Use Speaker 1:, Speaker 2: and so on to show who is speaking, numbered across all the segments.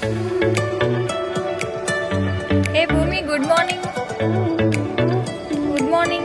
Speaker 1: A Bhumi good morning good morning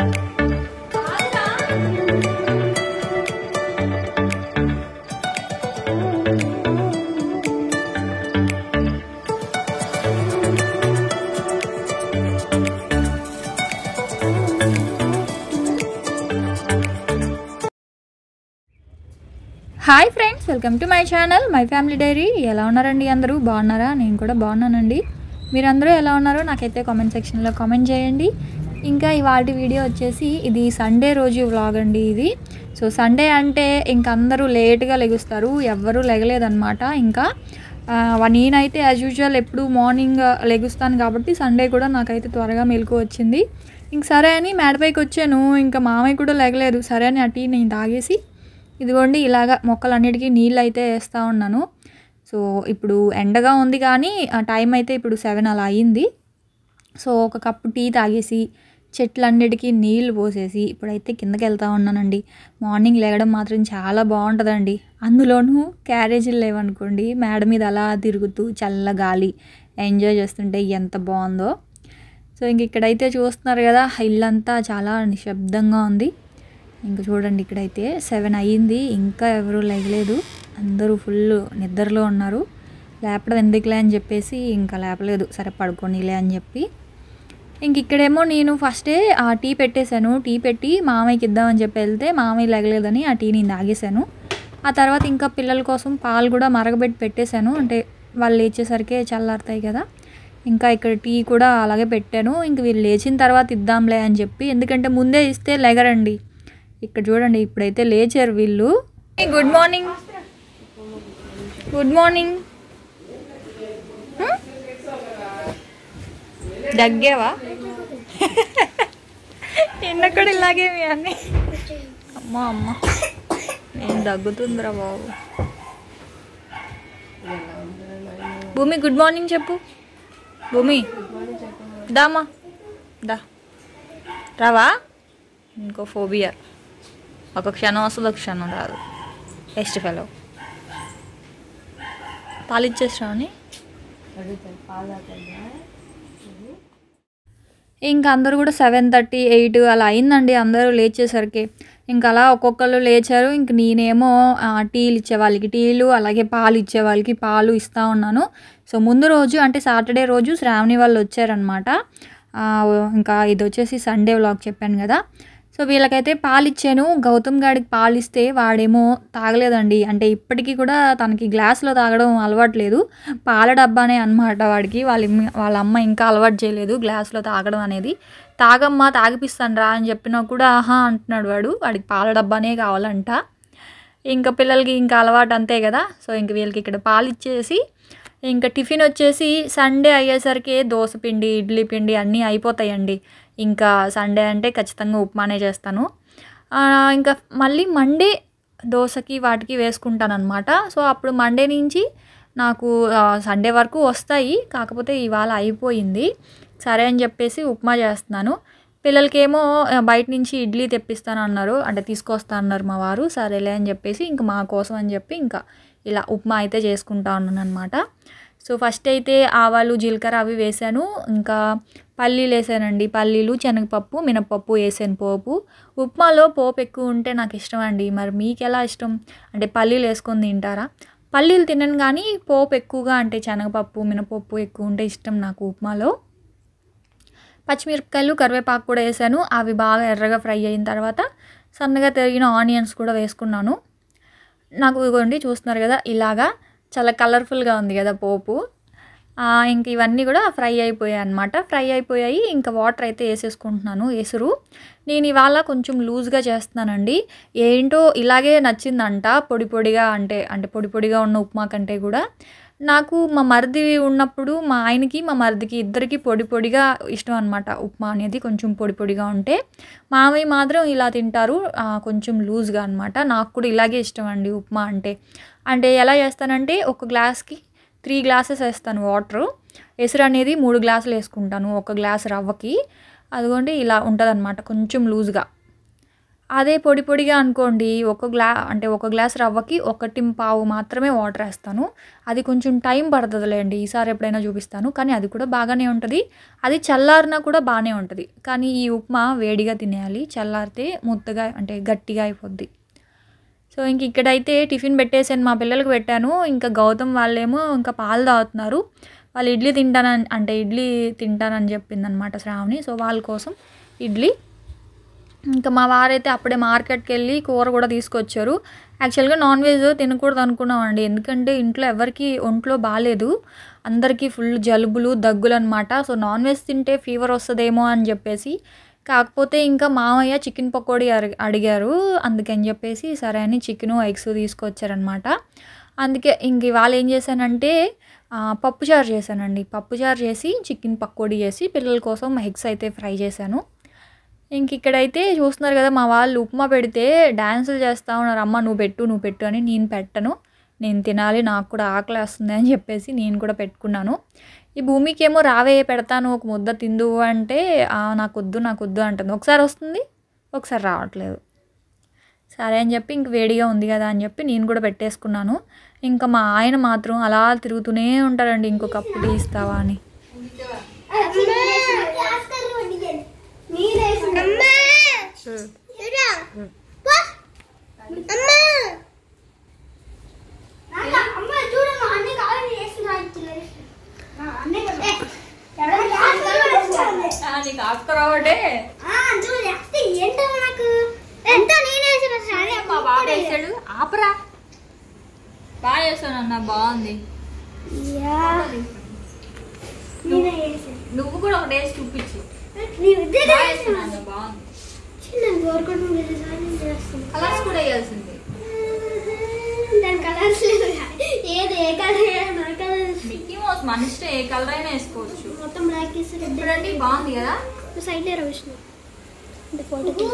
Speaker 1: hi friends welcome to my channel my family diary ఎలా ఉన్నారండి అందరూ బాగున్నారా నేను కూడా బాగున్నానండి మీరందరూ ఎలా ఉన్నారో నాకైతే కామెంట్ సెక్షన్లో కామెంట్ చేయండి ఇంకా ఇవాటి వీడియో వచ్చేసి ఇది సండే రోజు వ్లాగ్ అండి ఇది సో సండే అంటే ఇంక అందరూ లేట్గా లెగుస్తారు ఎవ్వరూ లెగలేదన్నమాట ఇంకా ఆ, నేనైతే యాజ్ యూజువల్ ఎప్పుడు మార్నింగ్ లెగుస్తాను కాబట్టి సండే కూడా నాకైతే త్వరగా మెలకు వచ్చింది ఇంక సరే అని మేడపైకి వచ్చాను ఇంకా మామయ్య కూడా లెగలేదు సరే అని ఆ టీ నేను తాగేసి ఇదిగోండి ఇలాగ మొక్కలన్నిటికీ నీళ్ళు అయితే వేస్తూ ఉన్నాను సో ఇప్పుడు ఎండగా ఉంది కానీ ఆ టైం అయితే ఇప్పుడు సెవెన్ అలా అయ్యింది సో ఒక కప్పు టీ తాగేసి చెట్లన్నిటికీ నీళ్లు పోసేసి ఇప్పుడైతే కిందకి వెళ్తా ఉన్నానండి మార్నింగ్ లేగడం మాత్రం చాలా బాగుంటుందండి అందులోనూ క్యారేజీలు లేవనుకోండి మేడ మీద అలా తిరుగుతూ చల్ల గాలి ఎంజాయ్ చేస్తుంటే ఎంత బాగుందో సో ఇంక ఇక్కడైతే చూస్తున్నారు కదా ఇల్లంతా చాలా నిశ్శబ్దంగా ఉంది ఇంక చూడండి ఇక్కడైతే సెవెన్ అయ్యింది ఇంకా ఎవరు లేగలేదు అందరూ ఫుల్ నిద్రలో ఉన్నారు లేపడం ఎందుకులే అని చెప్పేసి ఇంకా లేపలేదు సరే పడుకోనిలే అని చెప్పి ఇంక ఇక్కడేమో నేను ఫస్టే ఆ టీ పెట్టేశాను టీ పెట్టి మామయ్యకి ఇద్దామని చెప్పి వెళ్తే మామయ్య లేగలేదని ఆ టీ నేను తాగేశాను ఆ తర్వాత ఇంకా పిల్లల కోసం పాలు కూడా మరగబెట్టి పెట్టేశాను అంటే వాళ్ళు లేచేసరికి చల్లారుతాయి కదా ఇంకా ఇక్కడ టీ కూడా అలాగే పెట్టాను ఇంక వీళ్ళు లేచిన తర్వాత ఇద్దాంలే అని చెప్పి ఎందుకంటే ముందే ఇస్తే లెగరండి ఇక్కడ చూడండి ఇప్పుడైతే లేచారు వీళ్ళు గుడ్ మార్నింగ్ గుడ్ మార్నింగ్ దగ్గేవా నిన్న కూడా ఇలాగే మీ అన్ని అమ్మ అమ్మ నేను దగ్గుతుందిరా బాబు భూమి గుడ్ మార్నింగ్ చెప్పు భూమి దామా దా రావా ఇంకో ఫోబియా ఒక క్షణం వస్తుంది ఒక క్షణం రాదు బెస్ట్ ఫెలో పాలు ఇచ్చేసామని ఇంకా అందరూ కూడా సెవెన్ థర్టీ ఎయిట్ అలా అయిందండి అందరూ లేచేసరికి ఇంకా అలా ఒక్కొక్కరు లేచారు ఇంక నేనేమో ఆ, టీలు ఇచ్చే వాళ్ళకి టీలు అలాగే పాలు ఇచ్చే వాళ్ళకి పాలు ఇస్తూ ఉన్నాను సో ముందు రోజు అంటే సాటర్డే రోజు శ్రావణి వాళ్ళు వచ్చారనమాట ఇంకా ఇది వచ్చేసి సండే వ్లాగ్ చెప్పాను కదా సో వీళ్ళకైతే పాలు ఇచ్చాను గౌతమ్ గాడికి పాలు ఇస్తే వాడేమో తాగలేదండి అంటే ఇప్పటికీ కూడా తనకి గ్లాసులో తాగడం అలవాట్లేదు పాల డబ్బానే అనమాట వాడికి వాళ్ళ ఇమ్మ- వాళ్ళ అమ్మ ఇంకా అలవాటు చేయలేదు గ్లాసులో తాగడం అనేది తాగమ్మా తాగిపిస్తాను రా అని చెప్పినా కూడా ఆహా అంటున్నాడు వాడు వాడికి పాల డబ్బానే కావాలంట ఇంకా పిల్లలకి ఇంకా అలవాటు అంతే కదా సో ఇంక వీళ్ళకి ఇక్కడ పాలు ఇచ్చేసి ఇంకా టిఫిన్ వచ్చేసి సండే అయ్యేసరికి దోశ పిండి ఇడ్లీ పిండి అన్నీ అయిపోతాయండి ఇంకా సండే అంటే ఖచ్చితంగా ఉప్మానే చేస్తాను ఆ, ఇంకా మళ్ళీ మండే దోశకి వాటికి వేసుకుంటాను అనమాట సో అప్పుడు మండే నుంచి నాకు ఆ, సండే వరకు వస్తాయి కాకపోతే ఇవాళ అయిపోయింది సరే అని చెప్పేసి ఉప్మా చేస్తున్నాను పిల్లలకేమో ఆ, బయట నుంచి ఇడ్లీ తెప్పిస్తాను అన్నారు అంటే తీసుకొస్తా అన్నారు మా వారు సరేలే అని చెప్పేసి ఇంకా మా కోసం అని చెప్పి ఇంకా ఇలా ఉప్మా అయితే చేసుకుంటా ఉన్నాను అనమాట సో ఫస్ట్ అయితే ఆవాలు జీలకర్ర అవి వేసాను ఇంకా పల్లీలు వేసానండి పల్లీలు శనగపప్పు మినపప్పు వేసాను పోపు ఉప్మాలో పోపు ఎక్కువ ఉంటే నాకు ఇష్టం అండి మరి మీకు ఎలా ఇష్టం అంటే పల్లీలు వేసుకొని తింటారా పల్లీలు తినను కానీ పోపు ఎక్కువగా అంటే శనగపప్పు మినపప్పు ఎక్కువ ఉంటే ఇష్టం నాకు ఉప్మాలో పచ్చిమిరపకాయలు కరివేపాకు కూడా వేసాను అవి బాగా ఎర్రగా ఫ్రై అయిన తర్వాత సన్నగా తరిగిన ఆనియన్స్ కూడా వేసుకున్నాను నాకు ఇదిగోండి చూస్తున్నారు కదా ఇలాగా చాలా కలర్ఫుల్గా ఉంది కదా పోపు ఆ, ఇంక ఇవన్నీ కూడా ఫ్రై అయిపోయాయి అనమాట ఫ్రై అయిపోయాయి ఇంకా వాటర్ అయితే వేసేసుకుంటున్నాను ఎసురు నేను ఇవాళ కొంచెం లూజ్గా చేస్తున్నానండి ఏంటో ఇలాగే నచ్చిందంట పొడి పొడిగా అంటే అంటే పొడి పొడిగా ఉన్న ఉప్మా కంటే కూడా నాకు మా మరిది ఉన్నప్పుడు మా ఆయనకి మా మరిదికి ఇద్దరికి పొడి పొడిగా ఇష్టం అనమాట ఉప్మా అనేది కొంచెం పొడి పొడిగా ఉంటే మామయ్య మాత్రం ఇలా తింటారు ఆ, కొంచెం లూజ్గా అనమాట నాకు కూడా ఇలాగే ఇష్టం అండి ఉప్మా అంటే అంటే ఎలా చేస్తానంటే ఒక గ్లాస్కి త్రీ గ్లాసెస్ వేస్తాను వాటర్ ఎసురు అనేది మూడు గ్లాసులు వేసుకుంటాను ఒక గ్లాస్ రవ్వకి అదిగోండి ఇలా ఉంటుంది కొంచెం లూజ్గా అదే పొడి పొడిగా అనుకోండి ఒక గ్లా అంటే ఒక గ్లాస్ రవ్వకి ఒకటి పావు మాత్రమే వాటర్ వేస్తాను అది కొంచెం టైం పడుతుందిలేండి ఈసారి ఎప్పుడైనా చూపిస్తాను కానీ అది కూడా బాగానే ఉంటుంది అది చల్లారినా కూడా బాగానే ఉంటుంది కానీ ఈ ఉప్మా వేడిగా తినేయాలి చల్లారితే ముద్దగా అంటే గట్టిగా అయిపోద్ది సో ఇంక ఇక్కడైతే టిఫిన్ పెట్టేసాను మా పిల్లలకు పెట్టాను ఇంకా గౌతమ్ వాళ్ళేమో ఇంకా పాలు తాగుతున్నారు వాళ్ళు ఇడ్లీ తింటానని అంటే ఇడ్లీ తింటానని చెప్పింది అనమాట శ్రావణి సో వాళ్ళ కోసం ఇడ్లీ ఇంకా మా వారైతే అప్పుడే మార్కెట్కి వెళ్ళి కూర కూడా తీసుకొచ్చారు యాక్చువల్గా నాన్ వెజ్ తినకూడదు అనుకున్నామండి ఎందుకంటే ఇంట్లో ఎవరికి ఒంట్లో బాగాలేదు అందరికీ ఫుల్ జలుబులు దగ్గులు అనమాట సో నాన్ వెజ్ తింటే ఫీవర్ వస్తుందేమో అని చెప్పేసి కాకపోతే ఇంకా మామయ్య చికెన్ పకోడీ అడి- అడిగారు అందుకని చెప్పేసి సరే అని చికెను ఎగ్స్ తీసుకొచ్చారనమాట అందుకే ఇంక ఇవాళ ఏం చేశానంటే ఆ, పప్పుచారు చేశానండి పప్పుచారు చేసి చికెన్ పకోడీ చేసి పిల్లల కోసం ఎగ్స్ అయితే ఫ్రై చేశాను ఇంక ఇక్కడైతే చూస్తున్నారు కదా మా వాళ్ళు ఉప్మా పెడితే డ్యాన్సులు చేస్తూ ఉన్నారు అమ్మ నువ్వు పెట్టు నువ్వు పెట్టు అని నేను పెట్టను నేను తినాలి నాకు కూడా ఆకలి వస్తుంది అని చెప్పేసి నేను కూడా పెట్టుకున్నాను ఈ భూమికి ఏమో రావే పెడతాను ఒక ముద్ద తిందు అంటే "ఆ, నాకు వద్దు నాకు వద్దు అంటుంది ఒకసారి వస్తుంది ఒకసారి రావట్లేదు సరే అని చెప్పి ఇంక వేడిగా ఉంది కదా అని చెప్పి నేను కూడా పెట్టేసుకున్నాను ఇంకా మా ఆయన మాత్రం అలా తిరుగుతూనే ఉంటారండి ఇంకో కప్పు టీ ఇస్తావా అని నీకు ఆకురావడే మా బాబు వేసాడు ఆపరా బాగా చేస్తాను అన్న బాగుంది నువ్వు కూడా ఒక టేస్ట్ చూపించు బాగా చేస్తాను అన్న బాగుంది కలర్స్ కూడా వేయాల్సింది
Speaker 2: దాని కలర్స్ లేవు ఏది ఏ కలర్ మన కలర్
Speaker 1: మిక్కీ మౌస్ మన ఇష్టం ఏ కలర్ అయినా వేసుకోవచ్చు
Speaker 2: మొత్తం బ్లాక్ వేసి రెడ్
Speaker 1: చూడండి బాగుంది కదా
Speaker 2: సైడ్ లేరు విష్ణు అంటే ఫోటో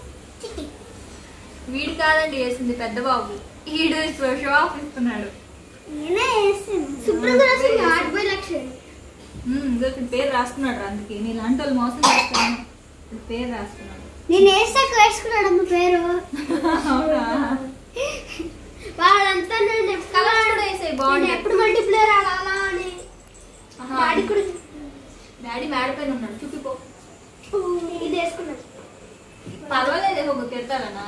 Speaker 1: వీడు కాదండి వేసింది పెద్ద బాబు ఈడు షో ఆఫ్ ఇస్తున్నాడు
Speaker 2: నేనే వేసాను శుభ్రం కూడా వస్తుంది ఆర్ట్ బై లక్ష్మి
Speaker 1: ఉమ్, ఇదిగో ఇక్కడ పేరు రాసుకున్నాడు రా అందుకే నీ లాంటి వాళ్ళు మోసం చేస్తాను ఇక్కడ పేరు రాసుకున్నాడు
Speaker 2: నేను వేసాక వేసుకున్నాడు అమ్మ పేరు
Speaker 1: అవునా
Speaker 2: వాళ్ళంతా నేను
Speaker 1: కలర్స్ కూడా వేసాయి
Speaker 2: నేను
Speaker 1: బాగుంటాయి
Speaker 2: ఎప్పుడు మల్టీప్లేయర్ అలా అని
Speaker 1: ఆహా.
Speaker 2: డాడీ కూడా
Speaker 1: డాడీ మేడ పైన ఉన్నాడు చూపిపో
Speaker 2: ఇది వేసుకున్నాడు
Speaker 1: పర్వాలేదు ఒక తిడతాడనా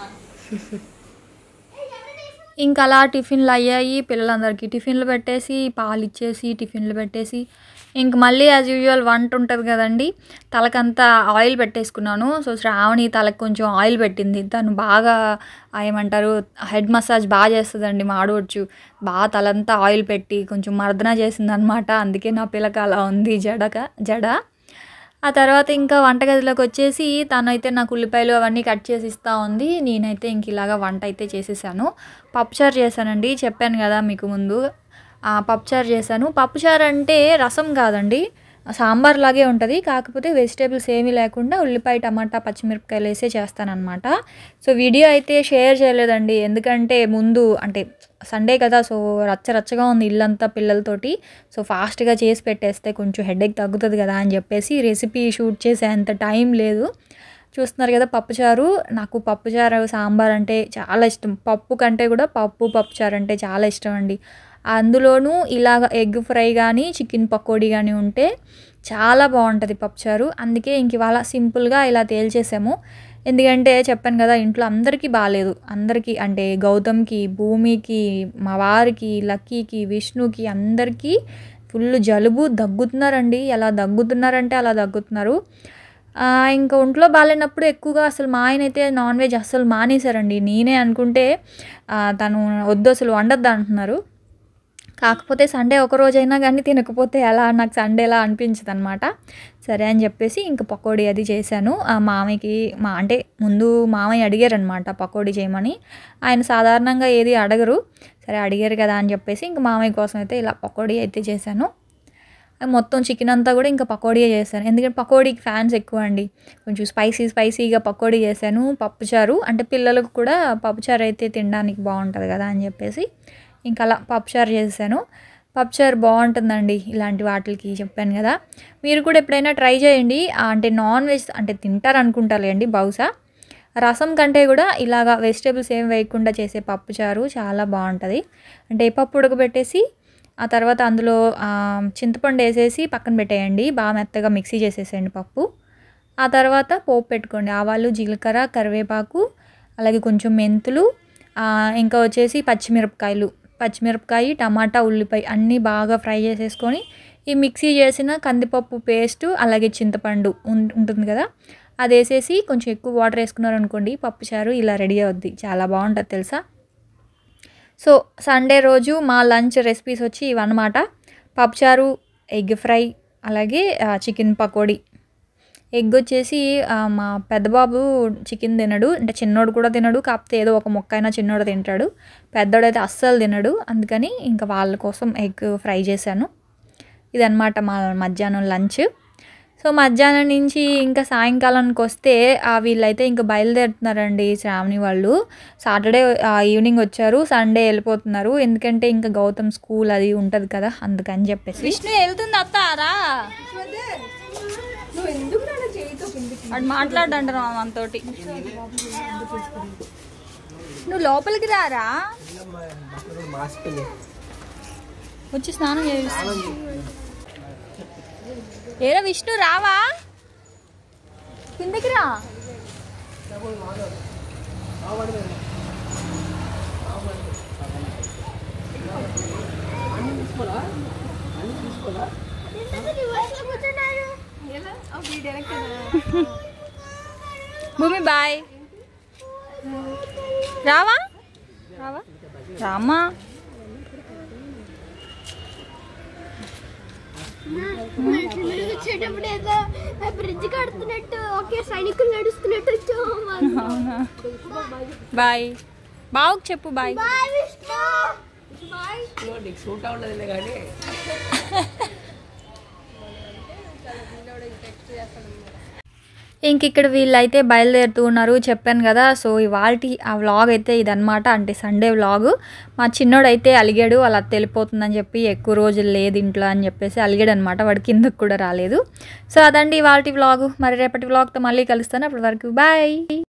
Speaker 1: ఇంకా అలా టిఫిన్లు అయ్యాయి పిల్లలందరికీ టిఫిన్లు పెట్టేసి పాలు ఇచ్చేసి టిఫిన్లు పెట్టేసి ఇంక మళ్ళీ యాజ్ యూజువల్ వంట ఉంటుంది కదండి తలకంతా ఆయిల్ పెట్టేసుకున్నాను సో శ్రావణి తలకు కొంచెం ఆయిల్ పెట్టింది తను బాగా ఆ ఏమంటారు హెడ్ మసాజ్ బాగా చేస్తుందండి మా ఆడవచ్చు బాగా తలంతా ఆయిల్ పెట్టి కొంచెం మర్దన చేసింది అనమాట అందుకే నా పిల్లక అలా ఉంది జడక జడ ఆ తర్వాత ఇంకా వంటగదిలోకి వచ్చేసి తనైతే నాకు ఉల్లిపాయలు అవన్నీ కట్ చేసి ఇస్తూ ఉంది నేనైతే ఇంక ఇలాగా వంట అయితే చేసేసాను పప్పుచారు చేశానండి చెప్పాను కదా మీకు ముందు ఆ పప్పుచారు చేశాను పప్పుచారు అంటే రసం కాదండి సాంబార్ లాగే ఉంటుంది కాకపోతే వెజిటేబుల్స్ ఏమీ లేకుండా ఉల్లిపాయ టమాటా పచ్చిమిరపకాయలు వేసే చేస్తానన్నమాట సో వీడియో అయితే షేర్ చేయలేదండి ఎందుకంటే ముందు అంటే సండే కదా సో రచ్చ రచ్చగా ఉంది ఇల్లంతా పిల్లలతోటి సో ఫాస్ట్గా చేసి పెట్టేస్తే కొంచెం హెడేక్ తగ్గుతుంది కదా అని చెప్పేసి రెసిపీ షూట్ చేసే అంత టైం లేదు చూస్తున్నారు కదా పప్పుచారు నాకు పప్పుచారు సాంబార్ అంటే చాలా ఇష్టం పప్పు కంటే కూడా పప్పు పప్పుచారు అంటే చాలా ఇష్టం అండి అందులోనూ ఇలాగ ఎగ్ ఫ్రై కానీ చికెన్ పకోడీ కానీ ఉంటే చాలా బాగుంటుంది పప్పుచారు అందుకే ఇంక ఇవాళ సింపుల్గా ఇలా తేల్చేసాము ఎందుకంటే చెప్పాను కదా ఇంట్లో అందరికీ బాగాలేదు అందరికీ అంటే గౌతమ్కి భూమికి మా వారికి లక్కీకి విష్ణుకి అందరికీ ఫుల్ జలుబు దగ్గుతున్నారండి ఎలా దగ్గుతున్నారంటే అలా దగ్గుతున్నారు ఆ, ఇంకా ఒంట్లో బాగాలేనప్పుడు ఎక్కువగా అసలు మా ఆయన అయితే నాన్ వెజ్ అస్సలు మానేశారండి నేనే అనుకుంటే ఆ, తను వద్దు అసలు వండొద్దు అంటున్నారు కాకపోతే సండే ఒక రోజైనా కానీ తినకపోతే ఎలా నాకు సండేలా అనిపించదు అనమాట సరే అని చెప్పేసి ఇంక పకోడీ అది చేశాను ఆ మామయ్యకి మా అంటే ముందు మామయ్య అడిగారు అనమాట పకోడీ చేయమని ఆయన సాధారణంగా ఏది అడగరు సరే అడిగారు కదా అని చెప్పేసి ఇంక మామయ్య కోసం అయితే ఇలా పకోడీ అయితే చేశాను మొత్తం చికెన్ అంతా కూడా ఇంకా పకోడీయే చేశాను ఎందుకంటే పకోడీకి ఫ్యాన్స్ ఎక్కువ అండి కొంచెం స్పైసీ స్పైసీగా పకోడీ చేశాను పప్పుచారు అంటే పిల్లలకు కూడా పప్పుచారు అయితే తినడానికి బాగుంటుంది కదా అని చెప్పేసి ఇంకా అలా పప్పుచారు చేశాను పప్పుచారు బాగుంటుందండి ఇలాంటి వాటికి చెప్పాను కదా మీరు కూడా ఎప్పుడైనా ట్రై చేయండి ఆ, అంటే నాన్ వెజ్ అంటే తింటారు అనుకుంటారులేండి బహుశా రసం కంటే కూడా ఇలాగా వెజిటేబుల్స్ ఏం వేయకుండా చేసే పప్పుచారు చాలా బాగుంటుంది అంటే పప్పు ఉడకబెట్టేసి ఆ తర్వాత అందులో ఆ, చింతపండు వేసేసి పక్కన పెట్టేయండి బాగా మెత్తగా మిక్సీ చేసేసేయండి పప్పు ఆ తర్వాత పోపు పెట్టుకోండి ఆవాలు జీలకర్ర కరివేపాకు అలాగే కొంచెం మెంతులు ఆ, ఇంకా వచ్చేసి పచ్చిమిరపకాయలు పచ్చిమిరపకాయ టమాటా ఉల్లిపాయ అన్నీ బాగా ఫ్రై చేసేసుకొని ఈ మిక్సీ చేసిన కందిపప్పు పేస్ట్ అలాగే చింతపండు ఉం- ఉంటుంది కదా అది వేసేసి కొంచెం ఎక్కువ వాటర్ వేసుకున్నారు అనుకోండి పప్పుచారు ఇలా రెడీ అవుద్ది చాలా బాగుంటుంది తెలుసా సో సండే రోజు మా లంచ్ రెసిపీస్ వచ్చి ఇవన్నమాట పప్పుచారు ఎగ్ ఫ్రై అలాగే ఆ, చికెన్ పకోడీ ఎగ్ వచ్చేసి ఆ, మా పెద్ద బాబు చికెన్ తినడు అంటే చిన్నోడు కూడా తినడు కాకపోతే ఏదో ఒక మొక్క అయినా చిన్నోడు తింటాడు పెద్దోడైతే అస్సలు తినడు అందుకని ఇంకా వాళ్ళ కోసం ఎగ్ ఫ్రై చేశాను ఇదన్నమాట మా మధ్యాహ్నం లంచ్ సో మధ్యాహ్నం నుంచి ఇంకా సాయంకాలానికి వస్తే ఆ వీళ్ళైతే ఇంకా బయలుదేరుతున్నారండి శ్రావణి వాళ్ళు సాటర్డే ఈవినింగ్ వచ్చారు సండే వెళ్ళిపోతున్నారు ఎందుకంటే ఇంకా గౌతమ్ స్కూల్ అది ఉంటుంది కదా అందుకని చెప్పేసి విష్ణు వెళ్తుంది అత్తారా వాడు మాట్లాడంటారు మనతోటి నువ్వు లోపలికి రారా వచ్చి స్నానం చేస్తా ఏరా విష్ణు రావా కిందకి రా భూమి బాయ్ రావా రావా రామా
Speaker 2: వచ్చేటప్పుడు ఏదో బ్రిడ్జ్ కడుతున్నట్టు ఒకే సైనికులు నడుస్తున్నట్టు వచ్చాము
Speaker 1: బాయ్ బావుకు చెప్పు బాయ్
Speaker 2: బాయ్ విష్ణు బాయ్
Speaker 1: ఇంక ఇక్కడ వీళ్ళైతే బయలుదేరుతూ ఉన్నారు చెప్పాను కదా సో ఇవాళ ఆ వ్లాగ్ అయితే ఇదనమాట అంటే సండే వ్లాగ్ మా చిన్నోడైతే అలిగాడు అలా తెలిపోతుందని చెప్పి ఎక్కువ రోజులు లేదు ఇంట్లో అని చెప్పేసి అలిగాడు అనమాట వాడి కిందకు కూడా రాలేదు సో అదండి ఇవాళ వ్లాగ్ మరి రేపటి వ్లాగ్తో మళ్ళీ కలుస్తాను అప్పటి వరకు బాయ్